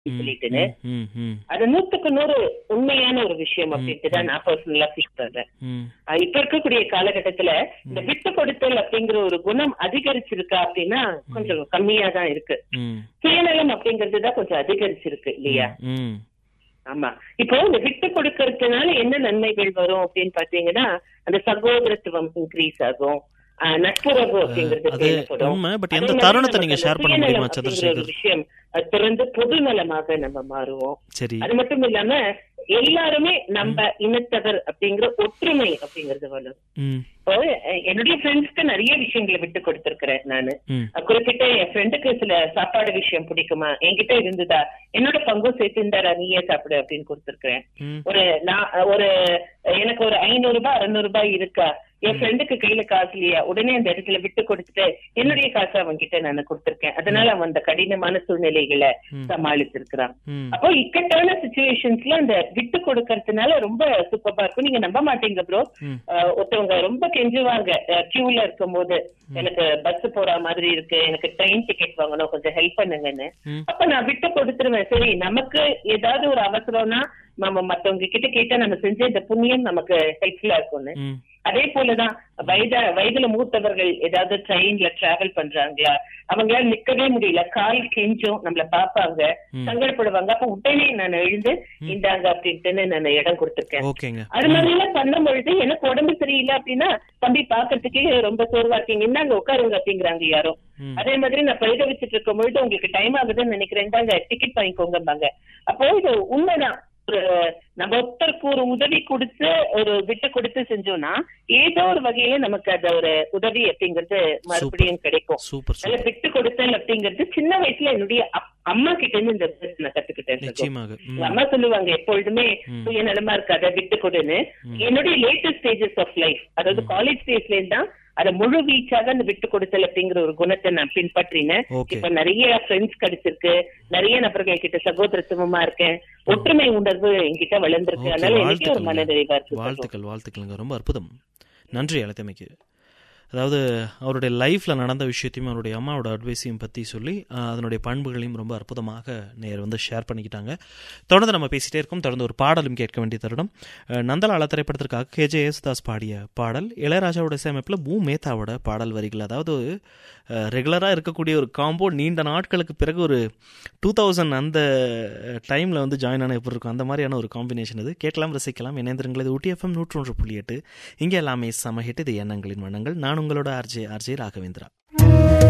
சொல்லிட்டுன்னு ம், ம், அது நூத்துக்கு நூறு உண்மையான ஒரு விஷயம் அப்படின்ட்டு தான் நான் பர்சனலா ஃபீல் பண்றேன் ம். அஹ் இப்ப இருக்கக்கூடிய காலகட்டத்துல இந்த விட்டு கொடுத்தல் அப்படிங்கிற ஒரு குணம் அதிகரிச்சிருக்கா அப்படின்னா கொஞ்சம் கம்மியா தான் இருக்கு ம், சுயநலம் அப்படிங்கிறது தான் கொஞ்சம் அதிகரிச்சிருக்கு இல்லையா ம், ஆமா இப்போ இந்த விட்டு கொடுக்கறதுனால என்ன நன்மைகள் வரும் அப்படின்னு பாத்தீங்கன்னா அந்த சகோதரத்துவம் இன்க்ரீஸ் ஆகும் அஹ் நட்புறவு அப்படிங்கிறது அது பேணப்படும். உண்மை பட் அதே எந்த மாதிரி தருணத்தை நமக்கு நீங்க அந்த ஷேர் பண்ண சுயநலம் முடியுமா அப்படிங்கிற ஒரு சந்திரசேகர் விஷயம் அது திறந்து பொது நலமாக நம்ம மாறுவோம் சரி அது மட்டும் இல்லாம எல்லாருமே நம்ம இனத்தவர் அப்படிங்கிற ஒற்றுமை அப்படிங்கறது வரும் ம், இப்போ அஹ், என்னுடைய ஃப்ரெண்ட்ஸ்க்கு நிறைய விஷயங்களை விட்டு கொடுத்திருக்கிறேன் நானு ம், அஹ், குறிப்பிட்ட என் ஃப்ரெண்டுக்கு சில சாப்பாடு விஷயம் பிடிக்குமா என்கிட்ட இருந்ததா என்னோட பங்கும் சேர்த்து இருந்தாரா நீயே சாப்பிடு அப்படின்னு கொடுத்திருக்கிறேன் ம், ஒரு நான் ஒரு எனக்கு ஒரு ஐநூறு ரூபாய் அறுநூறு ரூபாய் இருக்கா என் ஃப்ரெண்டுக்கு கையில காசு இல்லையா உடனே அந்த இடத்துல விட்டு கொடுத்துட்டு என்னுடைய காசு அவன் கிட்ட நான் கொடுத்திருக்கேன் அதனால அவன் அந்த கடினமான சூழ்நிலைகளை ம். சமாளிச்சிருக்கிறான் ம், அப்போ இக்கட்டான சுச்சுவேஷன்ஸ்ல அந்த விட்டு கொடுக்கறதுனால ரொம்ப சூப்பரா இருக்கும் நீங்க நம்ப மாட்டீங்க ப்ரோ ம். ஒருத்தவங்க ரொம்ப கெஞ்சுவாங்க கியூல இருக்கும் போது எனக்கு பஸ் போற மாதிரி இருக்கு எனக்கு ட்ரெயின் டிக்கெட் வாங்கணும் கொஞ்சம் ஹெல்ப் பண்ணுங்கன்னு ம். அப்ப நான் விட்டு கொடுத்துருவேன் சரி நமக்கு ஏதாவது ஒரு அவசரம்னா நம்ம மத்தவங்க கிட்ட கேட்டா நம்ம செஞ்ச இந்த புண்ணியம் நமக்கு ஹெல்ப்ஃபுல்லா இருக்கும்னு ம், அதே போலதான் வயத வயதுல மூத்தவர்கள் ஏதாவது ட்ரெயின்ல டிராவல் பண்றாங்களா அவங்களால நிக்கவே முடியல கால் கெஞ்சும் நம்மள பாப்பாங்க ம். சங்கடப்படுவாங்க அப்ப உடனே நான் எழுந்து இந்தாங்க அப்படின்ட்டு நான் இடம் கொடுத்திருக்கேன் ஓகேங்க அது மாதிரி எல்லாம் பண்ணும் பொழுது எனக்கு உடம்பு சரியில்லை அப்படின்னா தம்பி பாக்குறதுக்கே ரொம்ப சோர்வா இருக்கீங்க இந்தாங்க உட்காருங்க அப்படிங்கிறாங்க யாரும் ம். அதே மாதிரி நான் பரிதவிச்சிட்டு இருக்கும் பொழுது உங்களுக்கு டைம் ஆகுதுன்னு நினைக்கிறேன் இந்தாங்க டிக்கெட் வாங்கிக்கோங்கம்பாங்க அப்போ இது உண்மைதான் ஒரு நம்ம ஒருத்தருக்கு ஒரு உதவி கொடுத்து ஒரு விட்டு கொடுத்து செஞ்சோம்னா ஏதோ ஒரு வகையில நமக்கு அந்த ஒரு உதவி அப்படிங்கிறது மறுபடியும் கிடைக்கும் சூப்பர் நல்ல சூப்பர் விட்டு கொடுத்தல் அப்படிங்கிறது சின்ன வயசுல என்னுடைய அப்- அம்மா கிட்ட இருந்து இந்த விஷயத்தை நான் கத்துக்கிட்டேன் சகோ. நிச்சயமாக ம், எங்க அம்மா சொல்லுவாங்க எப்பொழுதுமே ம். சுயநலமா இருக்காத விட்டு கொடுன்னு என்னுடைய லேட்டஸ்ட் ஸ்டேஜஸ் ஆஃப் லைஃப் அதாவது காலேஜ் ஸ்டேஜ்ல இருந்தா அத முழு வீச்சாக அந்த விட்டு கொடுத்தல் அப்படிங்கிற ஒரு குணத்தை நான் பின்பற்றினேன் Okay. இப்ப நிறைய ஃப்ரெண்ட்ஸ் கிடைச்சிருக்கு நிறைய நபர்கள் கிட்ட சகோதரத்துவமா இருக்கேன் ஒற்றுமை உணர்வு என்கிட்ட வளர்ந்திருக்கு ஓகே, அதனால எனக்கு ஒரு வாழ்த்துக்கள் மனநிறைவா இருக்கு சகோ. வாழ்த்துக்கள் வாழ்த்துக்கள்ங்க ரொம்ப அற்புதம் நன்றி அழைத்தமைக்கு அதாவது அவருடைய லைஃப்பில் நடந்த விஷயத்தையும் அவருடைய அம்மாவோட அட்வைஸையும் பற்றி சொல்லி ஆஹ், அதனுடைய பண்புகளையும் ரொம்ப அற்புதமாக நேர் வந்து ஷேர் பண்ணிக்கிட்டாங்க தொடர்ந்து நம்ம பேசிட்டே இருக்கோம் தொடர்ந்து ஒரு பாடலும் கேட்க வேண்டிய தருணம் அஹ், நந்தலாலா திரைப்படத்திற்காக கேஜே யேசுதாஸ் பாடிய பாடல் இளையராஜாவோட இசையமைப்பில் பூ மேத்தாவோட பாடல் வரிகள் அதாவது ரெகுலராக இருக்கக்கூடிய ஒரு காம்போ நீண்ட நாட்களுக்கு பிறகு ஒரு டூ தௌசண்ட் அந்த டைமில் வந்து ஜாயின் ஆன எப்படி இருக்கும் அந்த மாதிரியான ஒரு காம்பினேஷன் இது கேட்கலாம் ரசிக்கலாம் இணைந்திருங்கள் இது ஊட்டி எஃப்எம் நூற்றொன்று புள்ளி எட்டு இங்கே எல்லாமே சமஹிட் இது எண்ணங்களின் வண்ணங்கள் நான் உங்களோட ஆர்ஜே ஆர்ஜே ராகவேந்திரா